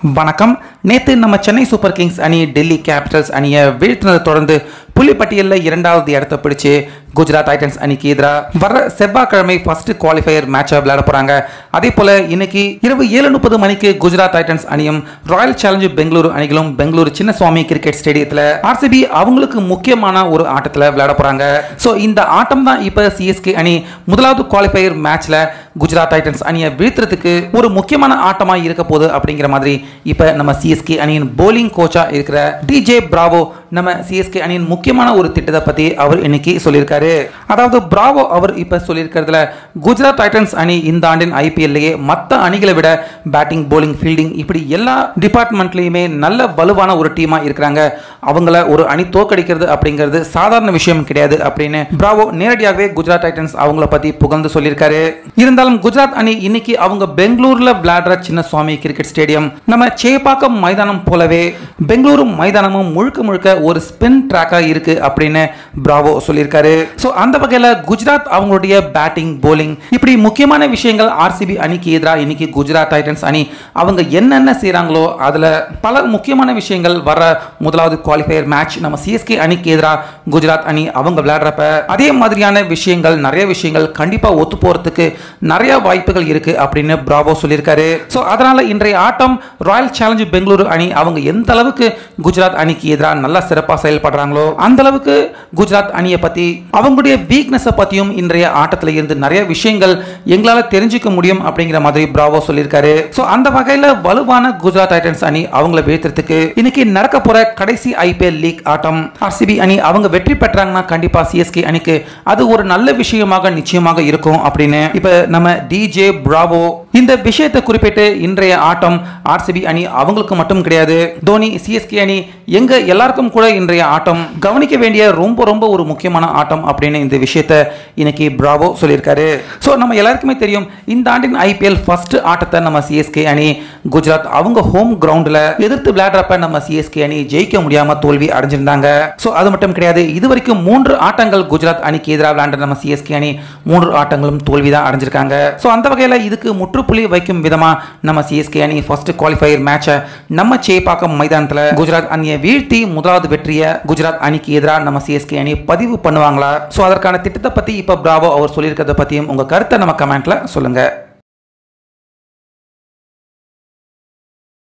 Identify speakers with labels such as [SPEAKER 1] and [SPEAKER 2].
[SPEAKER 1] வணக்கம் நேற்று நம்ம சென்னை சூப்பர் கிங்ஸ் அணி டெல்லி கேபிட்டல்ஸ் அணியை வீழ்த்தினதை தொடர்ந்து புள்ளிப்பட்டியலில் இரண்டாவது இடத்தை பிடிச்சு குஜராத் டைட்டன்ஸ் அணிக்கு எதிராக வர செவ்வாய்க்கிழமை ஃபர்ஸ்ட் குவாலிஃபயர் மேட்சை விளையாட போறாங்க அதே போல இன்னைக்கு இரவு ஏழு முப்பது மணிக்கு குஜராத் டைட்டன்ஸ் அணியும் ராயல் சேலஞ்சு பெங்களூரு அணிகளும் பெங்களூரு சின்னசுவாமி கிரிக்கெட் ஸ்டேடியத்தில் ஆர்சிபி அவங்களுக்கு முக்கியமான ஒரு ஆட்டத்தில் விளையாட போறாங்க ஸோ இந்த ஆட்டம் தான் இப்போ சிஎஸ்கே அணி முதலாவது குவாலிஃபயர் மேட்ச்ல குஜராத் டைட்டன்ஸ் அணியை வீழ்த்துறதுக்கு ஒரு முக்கியமான ஆட்டமா இருக்க போகுது அப்படிங்கிற மாதிரி இப்போ நம்ம சிஎஸ்கே அணியின் போலிங் கோச்சா இருக்கிற டிஜே பிராவோ நம்ம சிஎஸ்கே அணியின் முக்கியமான ஒரு திட்டத்தை பத்தி அவர் இன்னைக்கு சொல்லியிருக்காரு அதாவது பிராவோ அவர் இப்ப சொல்லியிருக்கிறதுல குஜராத் டைட்டன்ஸ் அணி இந்த ஆண்டின் ஐபிஎல்லையே மற்ற அணிகளை விட பேட்டிங் போலிங் ஃபீல்டிங் இப்படி எல்லா டிபார்ட்மெண்ட்லயுமே நல்ல வலுவான ஒரு டீமா இருக்கிறாங்க அவங்கள ஒரு அணி தோக்கடிக்கிறது அப்படிங்கிறது சாதாரண விஷயம் கிடையாது அப்படின்னு பிராவோ நேரடியாகவே குஜராத் டைட்டன்ஸ் அவங்கள பத்தி புகழ்ந்து சொல்லியிருக்காரு இருந்தாலும் குஜராத் அணி இன்னைக்கு அவங்க பெங்களூர்ல விளையாடுற சின்னசுவாமி கிரிக்கெட் ஸ்டேடியம் நம்ம சேப்பாக்கம் மைதானம் போலவே பெங்களூரு மைதானமும் முழுக்க முழுக்க ஒரு ஸ்பின் ட்ராக்கா இருக்கு அப்படின்னு பிராவோ சொல்லியிருக்காரு ஸோ அந்த வகையில் குஜராத் அவங்களுடைய பேட்டிங் போலிங் இப்படி முக்கியமான விஷயங்கள் ஆர்சிபி அணிக்கு எதிராக இன்னைக்கு குஜராத் டைட்டன்ஸ் அணி அவங்க என்னென்ன செய்கிறாங்களோ அதில் பல முக்கியமான விஷயங்கள் வர முதலாவது குவாலிஃபயர் மேட்ச் நம்ம சிஎஸ்கே அணிக்கு எதிராக குஜராத் அணி அவங்க விளையாடுறப்ப அதே மாதிரியான விஷயங்கள் நிறைய விஷயங்கள் கண்டிப்பாக ஒத்து போகிறதுக்கு நிறைய வாய்ப்புகள் இருக்கு அப்படின்னு பிராவோ சொல்லியிருக்காரு ஸோ அதனால இன்றைய ஆட்டம் ராயல் சேலஞ்சு பெங்களூரு அணி அவங்க எந்த அளவுக்கு குஜராத் அணிக்கு எதிராக நல்லா சிறப்பாக செயல்படுறாங்களோ அந்த அளவுக்கு குஜராத் அணியை பற்றி அவங்களுடைய வீக்னஸை பற்றியும் இன்றைய ஆட்டத்தில் இருந்து நிறைய விஷயங்கள் எங்களால் தெரிஞ்சுக்க முடியும் அப்படிங்கிற மாதிரி பிராவோ சொல்லியிருக்காரு ஸோ அந்த வகையில் வலுவான குஜராத் டைட்டன்ஸ் அணி அவங்கள வீழ்த்துறதுக்கு இன்னைக்கு நடக்க போற கடைசி ஐபிஎல் லீக் ஆட்டம் ஆர்சிபி அணி அவங்க வெற்றி பெற்றாங்கன்னா கண்டிப்பா சிஎஸ்கே அணிக்கு அது ஒரு நல்ல விஷயமாக நிச்சயமாக இருக்கும் அப்படின்னு இப்ப நம்ம டிஜே பிராவோ இந்த விஷயத்தை குறிப்பிட்டு இன்றைய ஆட்டம் ஆர்சிபி அணி அவங்களுக்கு மட்டும் கிடையாது தோனி சிஎஸ்கே அணி எங்க எல்லாருக்கும் கூட இன்றைய ஆட்டம் கவனிக்க வேண்டிய ரொம்ப ரொம்ப ஒரு முக்கியமான ஆட்டம் அப்படின்னு இந்த விஷயத்தை இன்னைக்கு பிராவோ சொல்லியிருக்காரு ஸோ நம்ம எல்லாருக்குமே தெரியும் இந்த ஆண்டின் ஐபிஎல் ஃபர்ஸ்ட் ஆட்டத்தை நம்ம சிஎஸ்கே அணி குஜராத் அவங்க ஹோம் கிரவுண்டில் எதிர்த்து விளையாடுறப்ப நம்ம சிஎஸ்கே அணி ஜெயிக்க முடியாம தோல்வி அடைஞ்சிருந்தாங்க ஸோ அது மட்டும் கிடையாது இது வரைக்கும் மூன்று ஆட்டங்கள் குஜராத் அணிக்கு எதிராக விளையாண்ட நம்ம சிஎஸ்கே அணி மூன்று ஆட்டங்களும் தோல்வி தான் அடைஞ்சிருக்காங்க ஸோ அந்த வகையில் இதுக்கு முற்றுப்புள்ளி வைக்கும் விதமா நம்ம சிஎஸ்கே அணி ஃபர்ஸ்ட் குவாலிஃபயர் மேட்சை நம்ம சேப்பாக்கம் மைதானத்தில் குஜராத் அணியை வீழ்த்தி முதலாவது வெற்றியை குஜராத் அணிக்கு எதிராக நம்ம சிஎஸ்கே அணி பதிவு பண்ணுவாங்களா ஸோ அதற்கான திட்டத்தை பத்தி இப்போ பிராவோ அவர் சொல்லியிருக்கிறத பத்தியும் உங்க கருத்தை நம்ம கமெண்ட்ல சொல்லுங்க